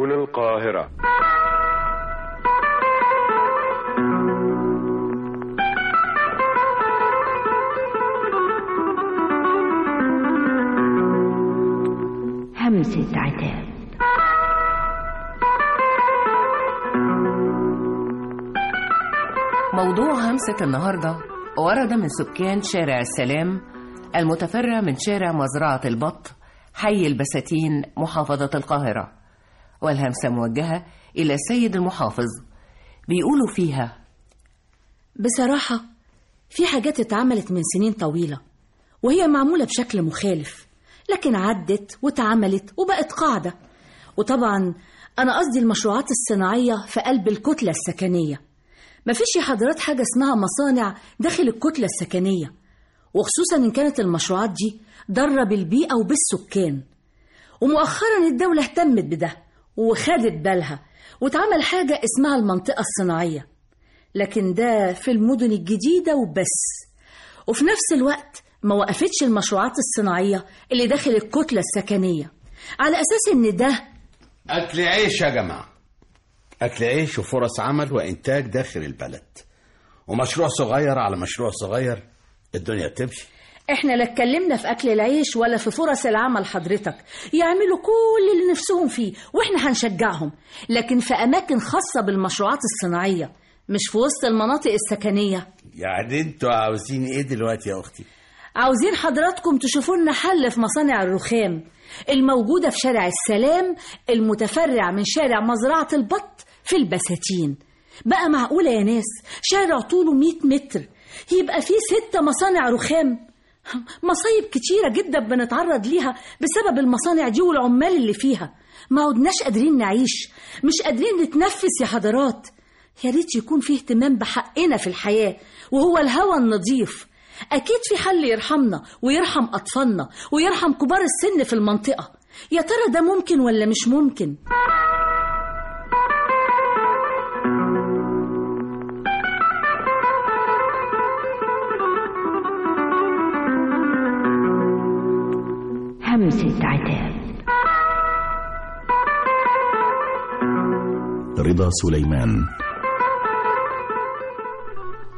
سجون القاهرة همسة عتاب موضوع همسة النهاردة ورد من سكان شارع السلام المتفرع من شارع مزرعة البط حي البساتين محافظة القاهرة والهمسة موجهة إلى السيد المحافظ بيقولوا فيها بصراحة في حاجات اتعملت من سنين طويلة وهي معمولة بشكل مخالف لكن عدت واتعملت وبقت قاعدة وطبعا أنا قصدي المشروعات الصناعية في قلب الكتلة السكنية مفيش يا حضرات حاجة اسمها مصانع داخل الكتلة السكنية وخصوصا إن كانت المشروعات دي ضارة بالبيئة وبالسكان ومؤخرا الدولة اهتمت بده وخدت بالها واتعمل حاجة اسمها المنطقة الصناعية لكن ده في المدن الجديدة وبس وفي نفس الوقت ما وقفتش المشروعات الصناعية اللي داخل الكتلة السكنية على أساس إن ده أكل عيش يا جماعة أكل عيش وفرص عمل وإنتاج داخل البلد ومشروع صغير على مشروع صغير الدنيا تمشي احنا لا اتكلمنا في اكل العيش ولا في فرص العمل حضرتك يعملوا كل اللي نفسهم فيه واحنا هنشجعهم لكن في اماكن خاصه بالمشروعات الصناعيه مش في وسط المناطق السكنيه يعني انتوا عاوزين ايه دلوقتي يا اختي عاوزين حضراتكم تشوفوا لنا حل في مصانع الرخام الموجوده في شارع السلام المتفرع من شارع مزرعه البط في البساتين بقى معقوله يا ناس شارع طوله 100 متر يبقى فيه ستة مصانع رخام مصايب كتيرة جدا بنتعرض ليها بسبب المصانع دي والعمال اللي فيها ما عدناش قادرين نعيش مش قادرين نتنفس يا حضرات يا ريت يكون فيه اهتمام بحقنا في الحياة وهو الهوى النظيف أكيد في حل يرحمنا ويرحم أطفالنا ويرحم كبار السن في المنطقة يا ترى ده ممكن ولا مش ممكن؟ همسة عتاب رضا سليمان